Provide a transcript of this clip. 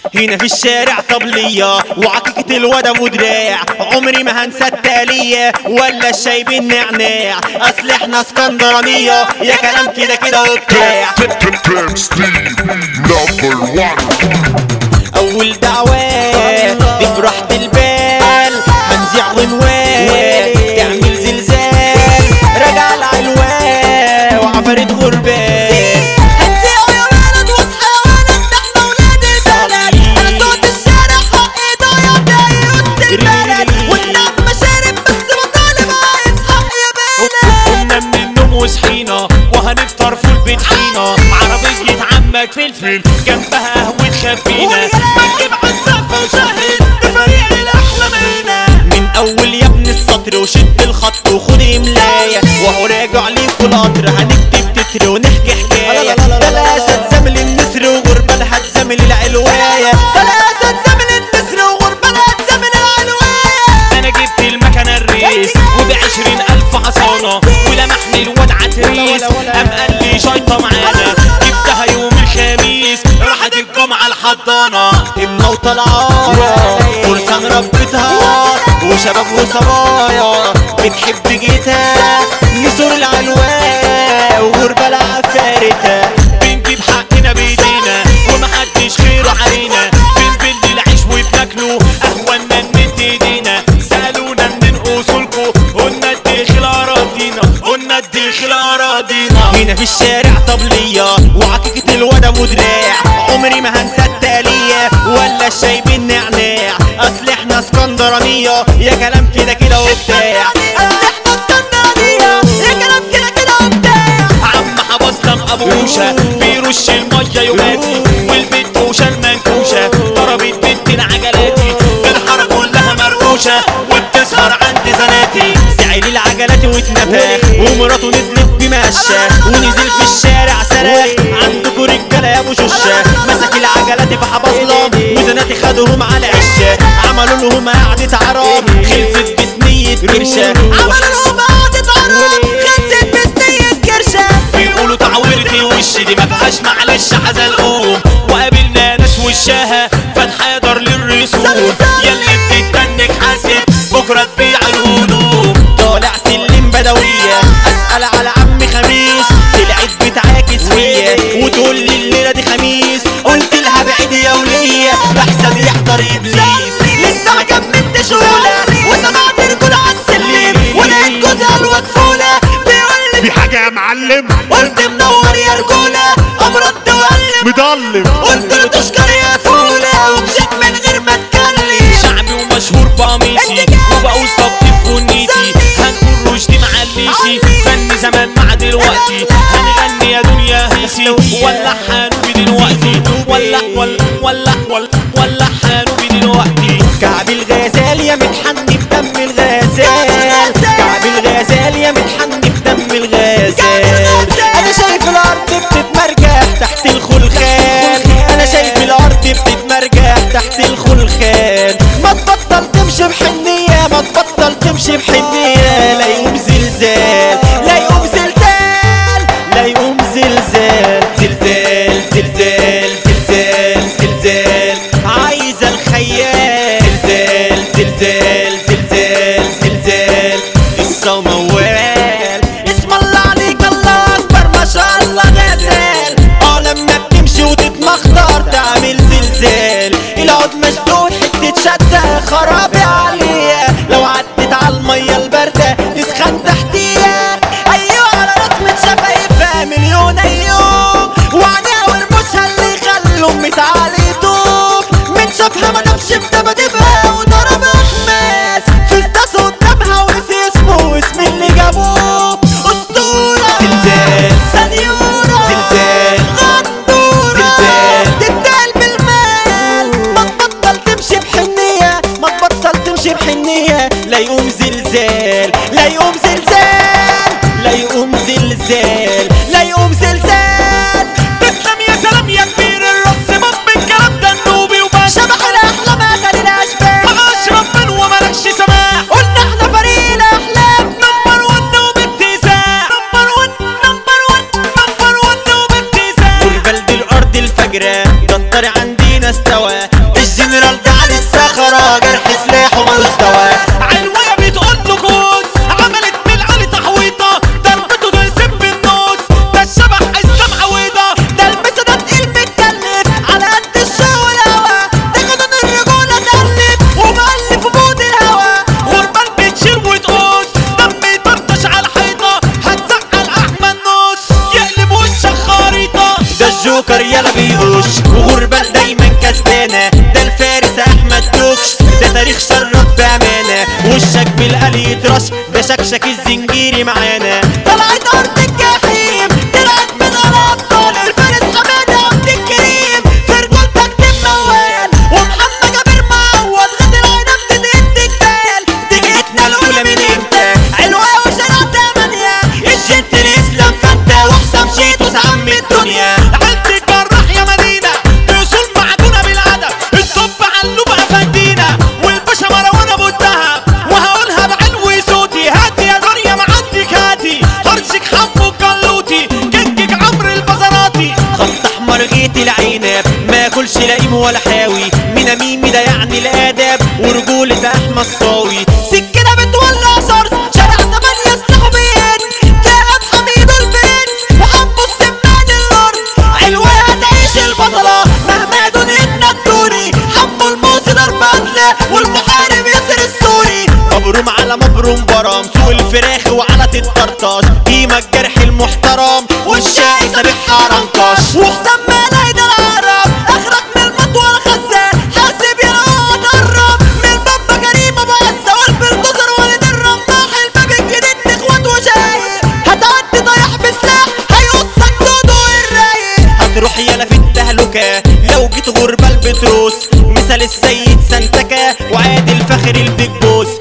هنا في الشارع طبلية وعقيقة الواد ابو دراع عمري ما هنسى التالية ولا الشاي بالنعناع اصل احنا اسكندرانية يا كلام كده كده وبتاع Pimp Steve, number one. اول دعوة دي براحة البال هنزيع ونوال تعمل زلزال راجع العلوان وعفرت غربان هتسيقوا يا ولد واصحى يا ولد ده احنا ولاد البلد انا صوت الشارع حقي ضايع جاي وسط البلد والنعم مشارب بس بطالب عايز حق يا بلد قمنا من النوم وصحينا وهنفطر فول بطحينة عربية عمك فلفل جنبها قهوة خفينة بنجيب عالسقف وشاهد بفريق الأحلام هنا من اول يا ابن السطر وشد الخط وخد املاية وهو راجع ليه في القطر هنكتب تتر ونحكي حكاية ثلاثة زمل النسر وغربة هتزمل العلواية ثلاثة زمل النسر وغربة هتزمل العلواية أنا جبت المكنة الريس وبعشرين ألف حصانة ولمحني الواد عتريس قام قال لي شايطة معانا جبتها يوم الخميس راحت الجمعة الحضانة ابنة وطلعايا فرسان ربتها وشباب وصبايا بتحب جيتها نسور العلواية وغربة العفارتها بنجيب حقنا بايدينا ومحدش خيره علينا بنبل العيش وبناكله اهون من ند ايدينا سالونا منين اصولكو قلنا الدخل اراضينا قلنا الدخل اراضينا هنا في الشارع طبلية وعقيقة الواد ابو دراع عمري ما هنسى التالية ولا الشاي بالنعناع اصل احنا اسكندرانية يا كلام كده كده وبتاع احنا اسكندرانية يا كلام كده كده وبتاع عم حبسلم ابو موشة بيرش المية يوماتي والبت وشال منكوشة ضربت بنت العجلاتي الحارة كلها مرموشة وبتسهر عند زناتي سعيد العجلات واتنفخ ومراته نزلت بمشى ونزل في الشارع صراخ عندكوا رجاله يا ابو شوشه مسك العجلات في حبصله وزناتي خدهم على عشه عملوا لهم قعده عرب خلصت بسنيه كرشه عملوا لهم قعدة عرب خلصت بسنية كرشة بيقولوا تعويرة الوش دي ما فيهاش معلش حزلقوم وقابلنا ناس وشاها فانحدر للرسوم ياللي بتتنك حاسب بكره تبيع الهدوم طالع سلم بدويه اسال على عم خميس طلعت بتعاكس فيا وتقول لي الليله دي خميس قلت لها بعيد يا وليه احسن يحضر ابليس لسه ما كملتش اولى وسمعت رجول عالسلم ولقيت جوزها الوكفولة بيقول لي في حاجة يا معلم قلت منور يا رجولة قام رد وقلب مضلم قلت له تشكر يا فولة ومشيت من غير ما اتكلم شعبي ومشهور بقميصي وبقول طب تفونيتي هنقول رشدي مع الليسي فن زمان مع دلوقتي هنغني يا دنيا هيسي ولا حانوبي دلوقتي ولا ولا ولا ولا ولا حانوبي دلوقتي كعب الغزال يا متحني بدم الغزال كعب الغزال يا متحني بدم الغزال انا شايف الارض بتتمرجح تحت الخلخال انا شايف الارض بتتمرجح تحت الخلخال ما تبطل تمشي بحنية ما تبطل تمشي بحنية لا يقوم زلزال لا يقوم زلزال لا يقوم زلزال زلزال زلزال زلزال زلزال عايزة الخيال زلزال زلزال زلزال زلزال قصة موال اسم الله عليك الله أكبر ما شاء الله غزال اه لما بتمشي وتتمخطر تعمل زلزال العود مشدود حتة شدة خرابي عليها لو عدت على المية الباردة تسخن تحتيها ايوه على رسمة شفايفها مليون ايوه وعينيها ورموشها اللي يخلوا امي تعالي دوب من شافها ما نامش بدبدبها وضرب خماس في استاس قدامها ونسي اسمه واسم اللي جابوه اسطورة زلزال سنيورة زلزال غندورة زلزال تتقل بالمال ما تبطل تمشي بحنية ما تبطل تمشي بحنية لا يقوم زلزال لا يقوم زلزال لا يقوم زلزال لا يقوم زلزال تسلم يا سلام يا كبير الرص من الكلام ده النوبي وبس شبح الأحلام أغاني الأشباح الصواريخ شرب بامانه وشك بالقلي يترش ده شكشك الزنجيري معانا طلعت ارض الجحيم طلعت من الابطال الفارس حماده عبد الكريم في رجولتك موال ومحمد جابر معوض غد العنب تدق الجبال دقيقتنا الاولى من امتى علوة وشارع تمانية الجنت الاسلام فتة وحسام شيتوس عم الدنيا عيلة الجراح يا مدينة بيوصل معدونة بالعدد الطب علوب افندينا والباشا مروان ابو الدهب وهقولها بعلو صوتي هاتي يا دنيا معدك هاتي هرسك حمو الجلوتي كنكك عمرو البزراتي خط احمر جيت العنب ما كلش لئيم ولا حاوي مينا ميمي ده يعني الاداب ورجولة احمد صاوي سكينة بتولع صرص شارع تمانية سلاحه بين كائن حميد البنت وحبه السمان الارض علوة هتعيش البطلة مهما دنيتنا تدوري حبه الموسي ضرب قتلة والمحارب ياسر السوري مبروم على مبروم برام سوق الفراخ وعلى الطرطاش قيمة الجرح المحترم والشاي سابق حرنكش وحسام مالاي ده العرب اخرك من المطوى الخزان حاسب يا لو تقرب من بابا كريم ابو عزة والبلدوزر والد الرماح الباب الجديد اخوات وشايق هتعدي ضايح بسلاح هيقصك دودو الرايق هتروح يالا في التهلكة لو جيت غربة البتروس مثال السيد سنتكة وعادل فخر البيج بوس